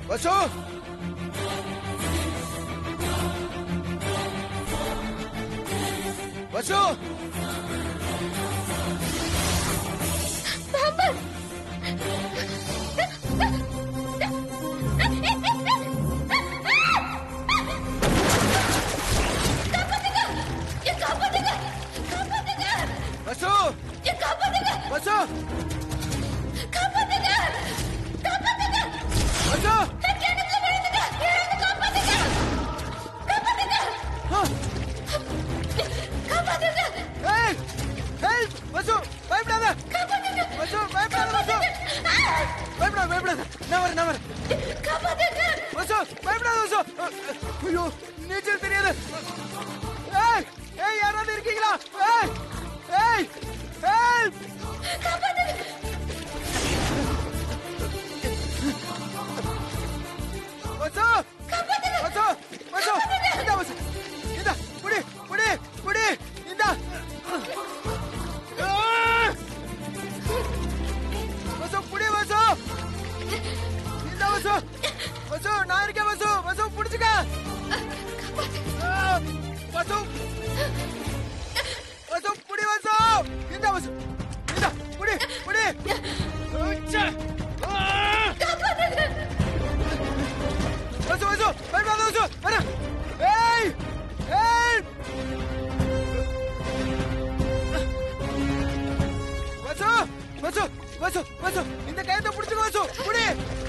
வசு வசு வசு வசு வசு ஏய் ஏய் வசு பயப்படாத வசு பயப்படாத வசு பயப்படாத பயப்படாத நான் வரேன் நான் வரேன் வசு பயப்படாத வசு ஐயோ நீச்சல் தெரியாது ஏய் ஏய் யாராவது இருக்கீங்களா ஏய் ஏய் ஏய் வசு வசு வசு இந்த வசு இந்த புடி புடி புடி இந்த வசு புடி வசு இந்த வசு வசு நான் இருக்கேன் வசு வசு புடிச்சுக்க ஆ, வசு வசு புடி வசு இந்த வசு இந்த புடி புடி உச்ச. ஆ. வசு வசு பயப்படாத வசு வரேன் ஏய் ஏய் வசு வசு வசு வசு இந்த கயத்தை புடிச்சுக்க வசு புடி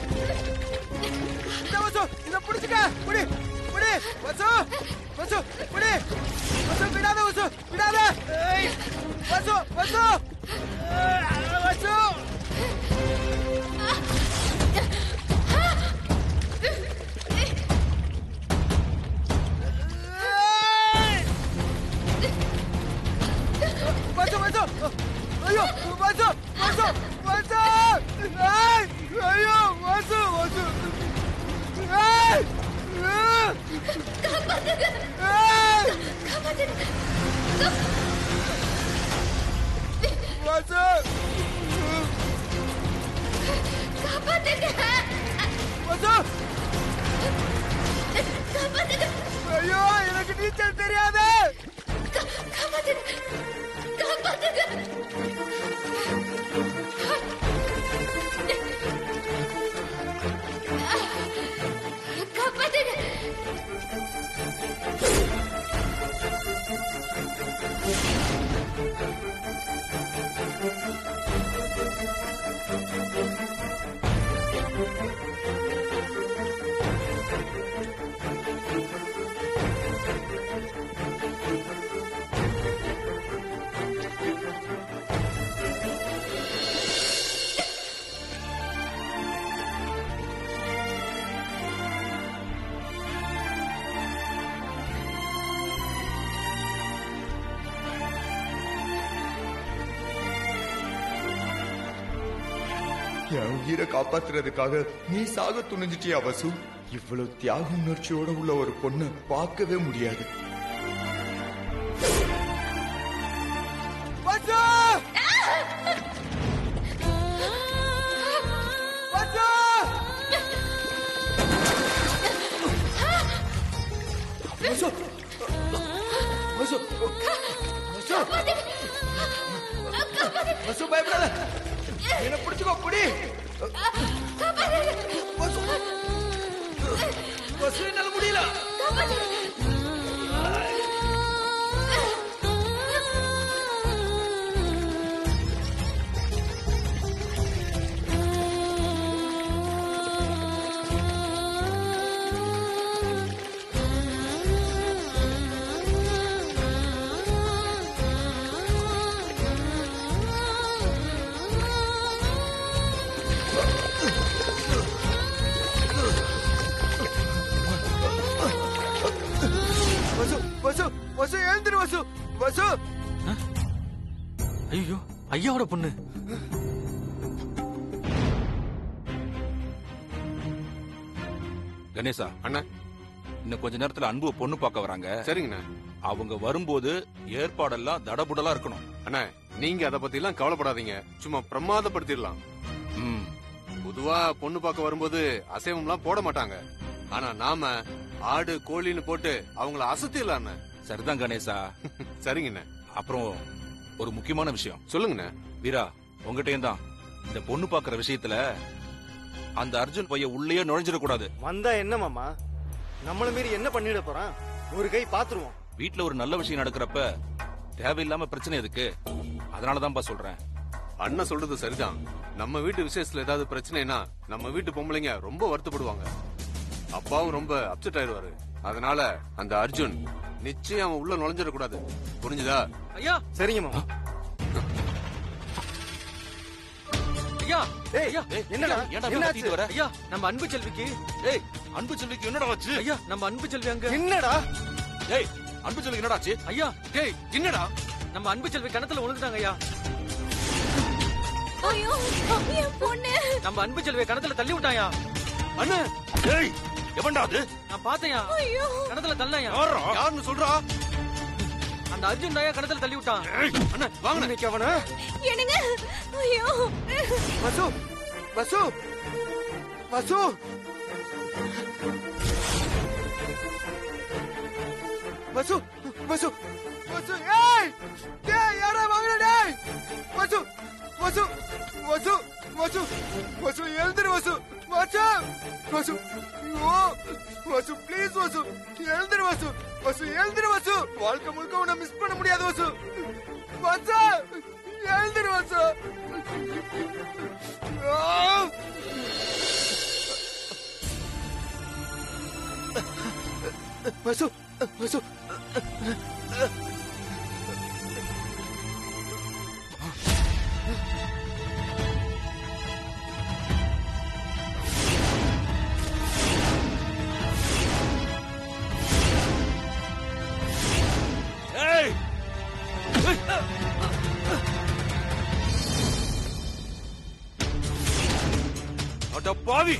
இந்த வசு இத புடிச்சுக்க புடி புடி வசு வசு புடி வசு விடாத வசு விடாத ஏய் வசு வசு ஆ, வசு ஏய்! வசு வசு ஐயோ வசு வசு வசு ஏய் ஐயோ வசு வசு ஏய் ஏய்! ஏய்! வசு வசு ஐயோ எனக்கு நீச்சல் தெரியாது என் உயிரை காப்பாத்துறதுக்காக நீ சாக துணிஞ்சிட்டியா வசு இவ்வளவு தியாக உணர்ச்சியோட உள்ள ஒரு பொண்ணை பார்க்கவே முடியாது வசு வசு வசு வசு வசு வசு பயப்படாத என்ன பிடிச்சுக்கோ புடி வசு வசு என்னால முடியல வசு வசு வசு எழுந்துரு வசு வசு ஐயோ ஐயாவோட பொண்ணு கணேசா அண்ணா இன்னும் கொஞ்ச நேரத்துல அன்பு பொண்ணு பார்க்க வராங்க சரிங்கண்ணா அவங்க வரும்போது ஏற்பாடெல்லாம் தடபுடலா இருக்கணும் அண்ணா நீங்க அத பத்தி எல்லாம் கவலைப்படாதீங்க சும்மா பிரமாதப்படுத்திடலாம் ம் பொதுவா பொண்ணு பார்க்க வரும்போது அசைவம்லாம் போட மாட்டாங்க ஆனா நாம ஆடு கோழின்னு போட்டு அவங்கள அசத்திடலான்னு சரிதான் கணேசா சரிங்கண்ணே அப்புறம் ஒரு முக்கியமான விஷயம் சொல்லுங்கண்ணே வீரா உங்ககிட்டயும் தான் இந்த பொண்ணு பாக்குற விஷயத்துல அந்த அர்ஜுன் பையன் உள்ளேயே நுழைஞ்சிடக் வந்தா என்ன மாமா நம்மள மீறி என்ன பண்ணிட போறான் ஒரு கை பாத்துருவோம் வீட்ல ஒரு நல்ல விஷயம் நடக்கிறப்ப தேவையில்லாம பிரச்சனை எதுக்கு அதனாலதான்ப்பா சொல்றேன் அண்ணன் சொல்றது சரிதான் நம்ம வீட்டு விசேஷத்துல ஏதாவது பிரச்சனைனா நம்ம வீட்டு பொம்பளைங்க ரொம்ப வருத்தப்படுவாங்க அப்பாவும் ரொம்ப அப்செட் ஆயிருவாரு அதனால அந்த அர்ஜுன் நிச்சயம் அவன் உள்ள நுழைஞ்சிடக்கூடாது புரிஞ்சுதா ஐயா சரிங்க மாமா ஐயா ஏய், ஐயா ஏய், என்னடா ஏன்டா இப்படி என்னாச்சு கத்திட்டு வர? ஐயா நம்ம அன்பு செல்விக்கு ஏய் அன்பு செல்விக்கு என்னடா ஆச்சு ஐயா நம்ம அன்பு செல்வி அங்க என்னடா ஏய் அன்பு செல்விக்கு என்னடா ஆச்சு ஐயா டேய் என்னடா நம்ம அன்பு செல்வி கிணத்துல விழுந்துட்டாங்க ஐயா ஐயோ என் பொண்ணு நம்ம அன்பு செல்வியை கிணத்துல தள்ளி விட்டாயா அண்ணா ஏய் எவன்டா அது நான் பார்த்தேயா ஐயோ கிணத்துல தள்ளையா யாரா யாருன்னு சொல்றா அந்த அர்ஜுன் தாயா கிணத்துல தள்ளி விட்டான் அண்ணா வாங்கண்ணே இன்னைக்கு அவன என்னங்க ஐயோ வசு வசு வசு வசு வசு வசு ஏய் டேய் யாரா வாங்கடா டேய் வசு வசு வசு வசு வசு எழுந்திரு வசு வசு வசு ஐயோ வசு ப்ளீஸ் வசு எழுந்திரு வசு வசு எழுந்திரு வசு வாழ்க்கை முழுக்க உன்னை மிஸ் பண்ண முடியாது வசு வசு எழுந்திரு வசு ஆ! வசு வசு ஏய் அட பாவி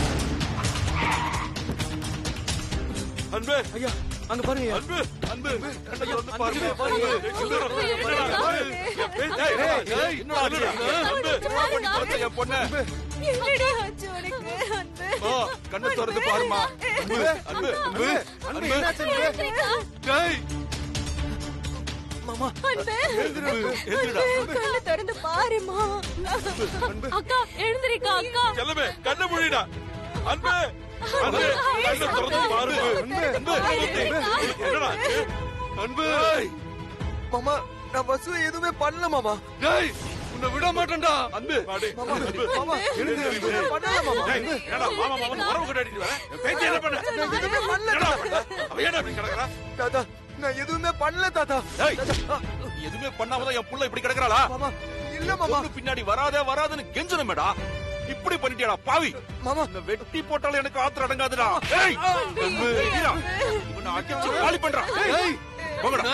அன்பு ஐயா அங்க பாருங்க அன்பு அன்பு கண்ணை திறந்து அன்பு, பாருங்க. பாருங்க. அன்பு, என்னடா ஆச்சு? ஏய், ஏய், ஏய், என்னடா ஆச்சு? அன்பு, என்ன பண்ணி தொலைச்ச என் பொண்ணை? என்னடி ஆச்சு உனக்கு அன்பு அம்மா, கண்ணை திறந்து பாரும்மா. அன்பு, அன்பு, அன்பு, அன்பு. எழுந்திரிக்கா. டேய், அன்பு எந்திரிடா. அன்பு, கண்ணை திறந்து பாருமா அக்கா எழுந்திரிக்கா அக்கா செல்லமே, கண்ணை மூடிடா. அன்பு, அன்பு, கண்ணை திறந்து பாரும்மா. அன்பு, என்னடா ஆச்சு? அன்பு மாமா நான் வசு எதுவுமே பண்ணல மாமா டேய் உன்னை விட மாட்டேன்டா அன்பு மாமா மாமா எதுவுமே பண்ணல மாமா டேய், என்னடா மாமா மாமா உறவு கொண்டாடிட்டு வர என் பேத்தி என்ன பண்ண நான் எதுவுமே பண்ணல என்னடா தாத்தா. பண்ண? அவன் ஏன்டா இப்படி கிடக்குறா தாத்தா நான் எதுவுமே பண்ணல தாத்தா டேய், நீ எதுவுமே பண்ணாமதான் என் புள்ள இப்படி கிடக்குறாளா மாமா இல்ல மாமா பொண்ணு பின்னாடி வராதே வராதுன்னு கெஞ்சணுமேடா இப்படி பண்ணிட்டியாடா பாவி மாமா இந்த வெட்டி போட்டாலும் எனக்கு ஆத்திரம் அடங்காதுடா ஏய் அன்பு, வீரா, இவனை அடிச்சு காலி பண்றான் ஏய் போங்கடா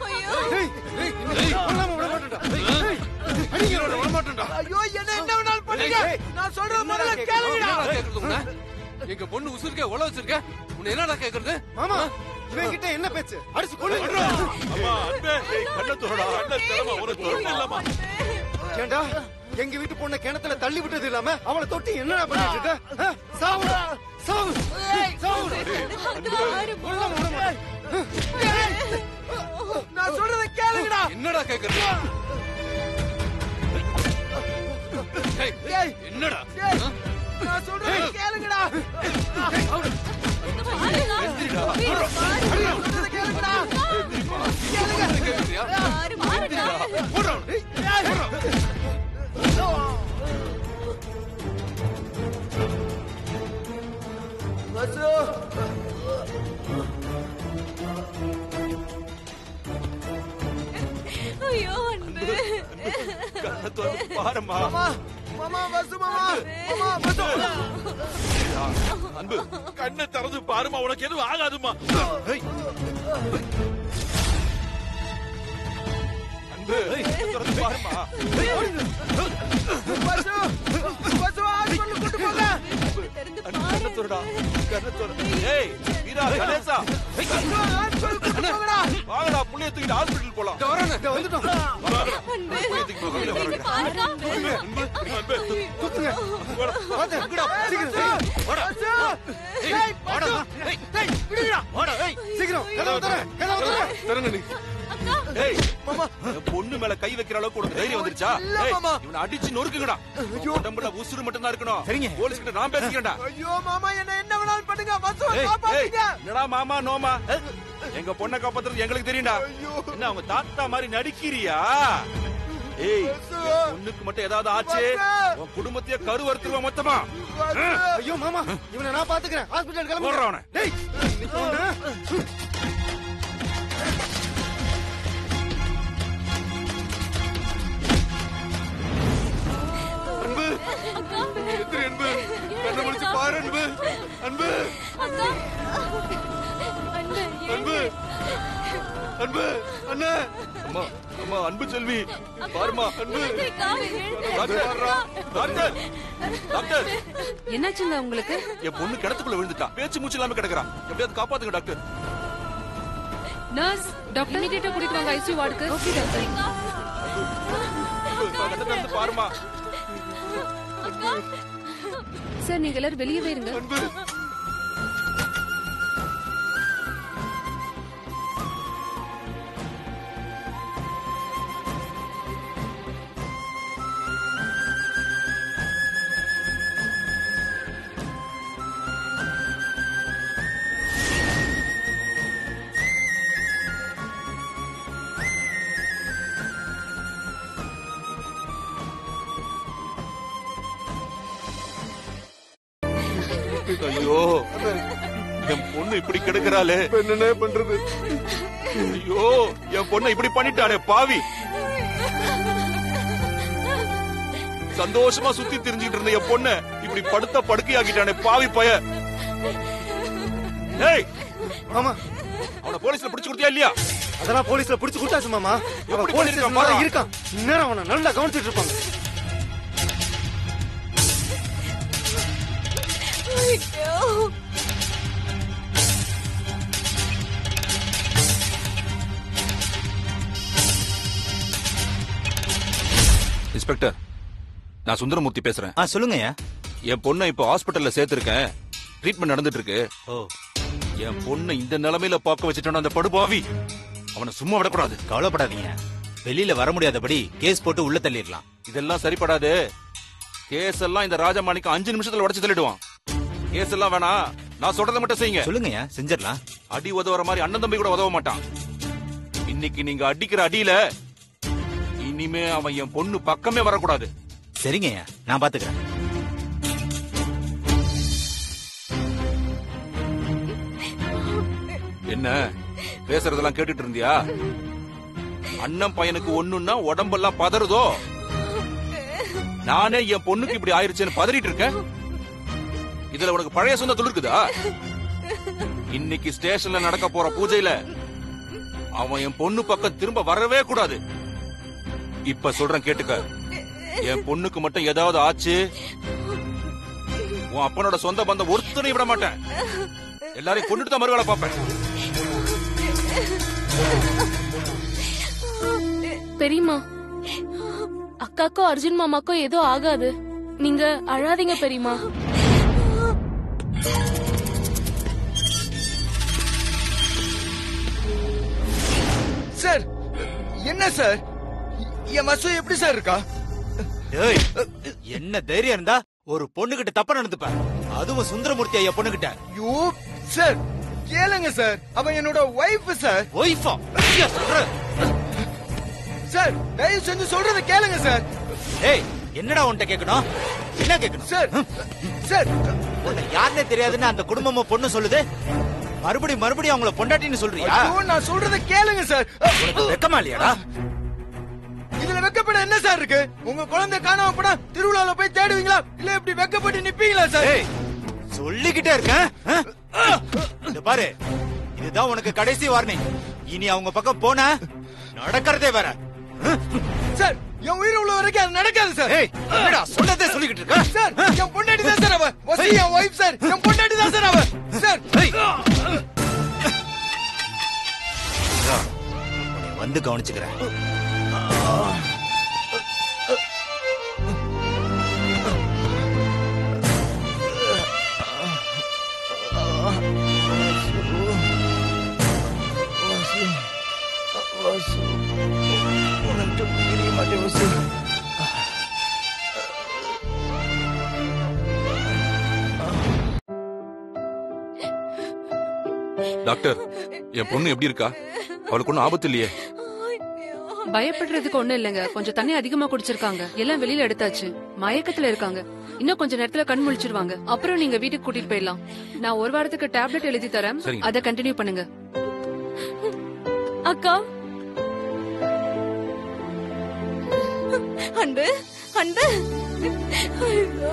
ஐயோ அடிக்கிறோட விட மாட்டேன்டா ஐயோ என்ன என்ன வேணாலும் பண்ணுங்க நான் சொல்றது முதல்ல கேளுங்கடா என்னடா கேக்குறது உன்னை? எங்க பொண்ணு உசுருக்க உழ வச்சிருக்க உன்னை என்னடா கேக்குறது மாமா இவன் கிட்ட என்ன பேச்சு அடிச்சு கொண்டு அம்மா அன்பே ஏய், கண்ணை திறடா கண்ணை திறமா உனக்கு திறமை இல்லம்மா ஏண்டா எங்க வீட்டு பொண்ணை கிணத்துல தள்ளி விட்டது இல்லாம அவளை தொட்டி என்னடா பண்ணிட்டு இருக்க ஆ? சாவு சாவு சாவு கொல்ல விட மாட்டேன். நான் சொல்றத கேளுங்கடா என்னடா கேக்குறது டேய், ஏய். என்னடா டேய், நான் சொல்றத கேளுங்கடா சொல்றத கேளுங்கடா கேக்குறியா போடா வசு ஐயோ அன்பு கண்ணை திறந்து பாரும்மா மாமா மாமா வசு மாமா மாமா வசு அன்பு கண்ணை திறந்து பாருமா உனக்கு எதுவும் ஆகாதுமா ஏய். அன்பு கண்ணை திறந்து பாருமா வசு வசு ஹாஸ்பிடல் கூட்டு போங்க திறந்து அன்பு, கண்ணை திறடா கண்ணை திற ஏய் வீரா கணேசா ஏய், வசு ஹாஸ்பிடல் கூட்டு போங்கடா வாங்கடா புள்ளைய தூக்கிட்டு ஹாஸ்பிடல் போலாம் இந்த வரேன் வந்துட்டோம் வாங்கடா, புள்ளைய தூக்கிட்டு வெளியில வர வைக்கிறேன். பாருக்கா அன்பு குத்துங்க வாங்க, இங்கடா, சீக்கிரம் சீக்கிரம் கதவு தர கதவு தர தருங்க நீ ஏய் என் பொண்ணு மேல கை வைக்கிற அளவுக்கு உனக்கு தைரியம் வந்துருச்சா இல்ல, ஏய், மாமா. இவனை அடிச்சு நொறுக்குங்கடா உடம்புல உசுறு மட்டும் தான் இருக்கணும் சரிங்க. போலீஸ் கிட்ட நான் பேசிக்கிறேன்டா ஐயோ மாமா என்ன என்ன வேணாலும் பண்ணுங்க வசு ஏய், ஏய், காப்பாத்துங்க என்னடா மாமா நோமா எங்க பொண்ணை காப்பாத்துறது எங்களுக்கு தெரியும்டா ஐயோ. என்ன அவங்க தாத்தா மாதிரி நடிக்கிறியா ஏய் வசு. என் பொண்ணுக்கு மட்டும் ஏதாவது ஆச்சு வசு. உன் குடும்பத்தையே கருவறுத்துருவா மொத்தமா வசு. ஐயோ மாமா இவனை நான் பாத்துக்கிறேன் ஹாஸ்பிடல் கிளம்புறேன் போடுறா அவனை டேய் இன்னைக்கு ஒண்ணு. அன்பு எத்திரி அன்பு கண்ணை முடிச்சு பாரு அன்பு அன்பு அக்கா அண்ணே அன்பு அன்பு அண்ணே அம்மா அம்மா அன்பு செல்வி பாருமா அன்பு எழுந்திரிக்கா டாக்டர் வர்றா. டாக்டர் டாக்டர் என்னாச்சுங்க உங்களுக்கு என் பொண்ணு கிணத்துக்குள்ள விழுந்துட்டா பேச்சு மூச்சு இல்லாம கிடக்குறா எப்படியாவது காப்பாத்துங்க டாக்டர் நர்ஸ் டாக்டர் இமிடியேட்டா கூட்டிட்டு வாங்க ஐசியூ வார்டுக்கு ஓகே டாக்டர் கண்ணை திறந்து பாருமா சார் நீங்க எல்லாரும் வெளியவே இருங்க அன்பு ஐயோ என் பொண்ணு இப்படி கிடக்குறாளே என்னண்ணே பண்றது ஐயோ என் பொண்ணை இப்படி பண்ணிட்டானே பாவி சந்தோஷமா சுத்தி திரிஞ்சுட்டு இருந்த என் பொண்ண இப்படி படுத்த படுக்கையாக்கிட்டானே பாவி பய ஏய் மாமா அவன போலீஸ்ல பிடிச்சு கொடுத்தியா இல்லையா அதெல்லாம் போலீஸ்ல புடிச்சு கொடுத்தாச்சு மாமா அவன் எப்படி போலீஸ் பண்ணிருக்கான் ஸ்டேஷன்ல தான் பாரா? இருக்கான் இந்நேரம் அவனை நல்லா கவனிச்சிட்டு இருப்பாங்க இன்ஸ்பெக்டர் நான் சுந்தரமூர்த்தி பேசுறேன் ஆ சொல்லுங்கய்யா என் பொண்ணை இப்போ ஹாஸ்பிட்டல்ல சேர்த்திருக்கேன் ட்ரீட்மெண்ட் நடந்துட்டு இருக்கு ஓ என் பொண்ணை இந்த நிலைமையில பார்க்க வச்சுட்டான அந்த படுபாவி அவனை சும்மா விடக்கூடாது கவலைப்படாதீங்க வெளியில வர முடியாதபடி கேஸ் போட்டு உள்ள தள்ளிடலாம் இதெல்லாம் சரிப்படாது கேஸ் எல்லாம் இந்த ராஜமாணிக்கு அஞ்சு நிமிஷத்துல உடைச்சு தள்ளிடுவான் கேஸ் எல்லாம் வேணாம் நான் சொல்றதை மட்டும் செய்யுங்க சொல்லுங்கய்யா செஞ்சிடலாம் அடி உதவுற மாதிரி அண்ணன் தம்பி கூட உதவ மாட்டான் இன்னைக்கு நீங்க அடிக்கிற அடியில இனிமே அவன் என் பொண்ணு பக்கமே வரக்கூடாது சரிங்கய்யா நான் பாத்துக்கிறேன் என்ன பேசுறதெல்லாம் கேட்டுட்டு இருந்தியா அண்ணன் பையனுக்கு ஒண்ணுன்னா உடம்பெல்லாம் பதறுதோ நானே என் பொண்ணுக்கு இப்படி ஆயிருச்சுன்னு பதறிட்டு இருக்கேன் இதுல உனக்கு பழைய சொந்த துளிர்க்குதா இன்னைக்கு ஸ்டேஷன்ல நடக்க போற பூஜையில அவன் என் பொண்ணு பக்கம் திரும்ப வரவே கூடாது இப்ப சொல்றேன் கேட்டுக்க என் பொண்ணுக்கு மட்டும் ஏதாவது ஆச்சு உன் அப்பனோட சொந்த பந்தம் ஒருத்தனை விட மாட்டேன் எல்லாரையும் கொண்டுட்டு தான் மறுவேளை பார்ப்பேன் பெரியம்மா அக்காக்கோ அர்ஜுன் மாமாக்கோ ஏதோ ஆகாது நீங்க அழாதீங்க பெரியம்மா சார் என்ன சார் என் மசு எப்படி சார் இருக்கா ஏய் என்ன தைரியம் இருந்தா ஒரு பொண்ணுகிட்ட தப்பா நடந்துப்ப அதுவும் சுந்தரமூர்த்தி ஐயா பொண்ணுகிட்ட ஐயோ சார் கேளுங்க சார் அவன் என்னோட ஒய்ஃப் சார் ஒய்ஃபா சொல்ற சார் தயவு செஞ்சு சொல்றத கேளுங்க சார் ஏய் என்னடா உன்கிட்ட கேட்கணும் என்ன கேட்கணும் சார் சார் உன்னை யாருன்னே தெரியாதுன்னு அந்த குடும்பமும் பொண்ணு சொல்லுது மறுபடியும் மறுபடியும் அவங்கள பொண்டாட்டின்னு சொல்றியா ஐயோ நான் சொல்றத கேளுங்க சார் உனக்கு வெக்கமா இல்லையாடா இதுல வெக்கப்பட என்ன சார் இருக்கு உங்க குழந்தை காணாம போனா திருவிழால போய் தேடுவீங்களா இல்ல இப்படி வெக்கப்பட்டு நிப்பீங்களா சார் ஏய் சொல்லிக்கிட்டே இருக்கேன் ஆ? இந்த பாரு இதுதான் உனக்கு கடைசி வார்னிங் இனி அவங்க பக்கம் போன நடக்கிறதே வேற சார் என் உயிர் உள்ள வரைக்கும் அது நடக்காது சார் ஏய் என்னடா சொன்னதே சொல்லிக்கிட்டு இருக்க சார் என் பொண்டாட்டி தான் சார் அவ வசி என் ஒய்ஃப் சார் என் பொண்டாட்டி தான் சார் அவ சார் ஏய். உன்னை வந்து கவனிச்சுக்கிறேன் டாக்டர் என் பொண்ணு எப்படி இருக்கா அவளுக்கு ஒன்றும் ஆபத்து இல்லையே பயப்படுறதுக்கு ஒண்ணும் இல்லைங்க கொஞ்சம் தண்ணி அதிகமா குடிச்சிருக்காங்க எல்லாம் வெளியில எடுத்தாச்சு மயக்கத்துல இருக்காங்க இன்னும் கொஞ்ச நேரத்துல கண் முழிச்சிருவாங்க அப்புறம் நீங்க வீட்டுக்கு கூட்டிட்டு போயிடலாம் நான் ஒரு வாரத்துக்கு டேப்லெட் எழுதி தரேன் சரிங்க. அதை கண்டினியூ பண்ணுங்க அக்கா அன்பு அன்பு ஐயோ.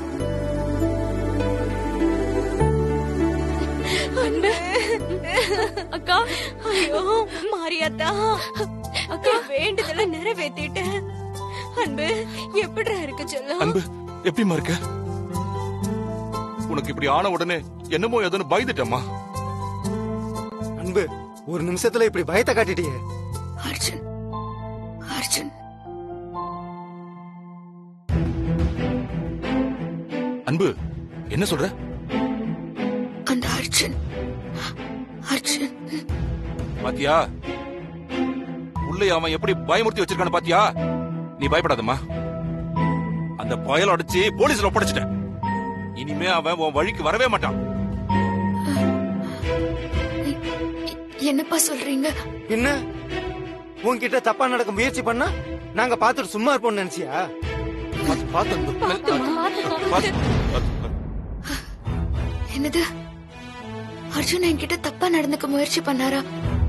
அன்பு அக்கா ஐயோ மாரியாத்தா அக்கா வேண்டுதல நிறைவேத்திட்டேன் அன்பு எப்படிடா இருக்கு சொல்லும் அன்பு எப்படிம்மா இருக்க உனக்கு இப்படி ஆன உடனே என்னமோ ஏதோன்னு பயந்துட்டேம்மா அன்பு ஒரு நிமிஷத்துல இப்படி பயத்தை காட்டிட்டியே அர்ஜுன் அர்ஜுன் அன்பு என்ன சொல்ற அந்த அர்ஜுன் அர்ஜுன் பாத்தியா உள்ளே அவன் எப்படி பயமுறுத்தி வச்சிருக்கான்னு பாத்தியா நீ பயப்படாதம்மா அந்த பயல அடிச்சு போலீஸ்ல ஒப்படைச்சிட்டேன் இனிமே அவன் உன் வழிக்கு வரவே மாட்டான் என்னப்பா சொல்றீங்க என்ன உன்கிட்ட தப்பா நடக்க முயற்சி பண்ணா நாங்க பாத்துட்டு சும்மா இருப்போம்னு நினைச்சியா பாத்து, பாத்து அன்பு. பாத்து, பாத்து, பாத்து. என்னது அர்ஜுன் என்கிட்ட தப்பா நடந்துக்க முயற்சி பண்ணாரா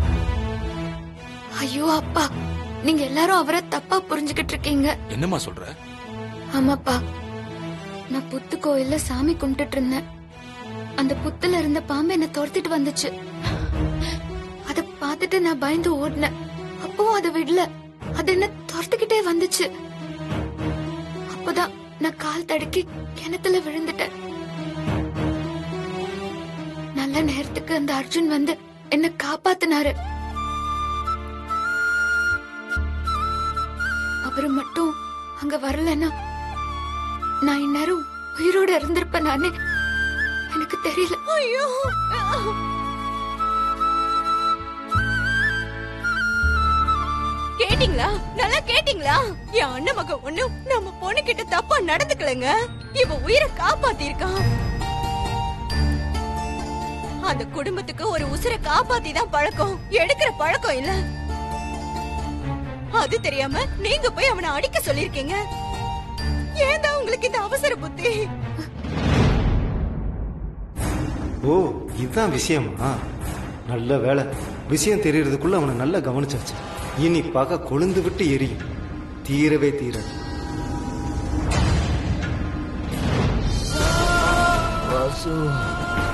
ஐயோ அப்பா நீங்க எல்லாரும் அவரை தப்பா புரிஞ்சுகிட்டு இருக்கீங்க என்னம்மா சொல்ற ஆமாப்பா நான் புத்து கோயில்ல சாமி கும்பிட்டுட்டு இருந்தேன் அந்த புத்துல இருந்த பாம்பு என்ன துரத்திட்டு வந்துச்சு அத பார்த்துட்டு நான் பயந்து ஓடினேன் அப்பவும் அதை விடல அது என்ன துரத்துக்கிட்டே வந்துச்சு அப்பதான் நான் கால் தடுக்கி கிணத்துல விழுந்துட்டேன் நல்ல நேரத்துக்கு அந்த அர்ஜுன் வந்து என்ன காப்பாத்தினாரு அவரு மட்டும் அங்க வரலன்னா நான் இந்நேரம் உயிரோட இருந்திருப்பேன் நானே எனக்கு தெரியல ஐயோ கேட்டீங்களா நல்லா கேட்டீங்களா என் அண்ணன் மகன் ஒண்ணும் நம்ம பொண்ணு கிட்ட தப்பா நடந்துக்கலங்க இவ உயிரை காப்பாத்திருக்கான் அந்த குடும்பத்துக்கு ஒரு உசுரை காப்பாத்தி தான் பழக்கம் எடுக்கிற பழக்கம் இல்ல அது தெரியாம நீங்க போய் அவனை அடிக்க சொல்லிருக்கீங்க ஏன்தான் உங்களுக்கு இந்த அவசர புத்தி ஓ இதுதான் விஷயமா நல்ல வேலை விஷயம் தெரியறதுக்குள்ள அவனை நல்லா கவனிச்சாச்சு இனி பகை கொழுந்து விட்டு எரியும் தீரவே தீராது வாசு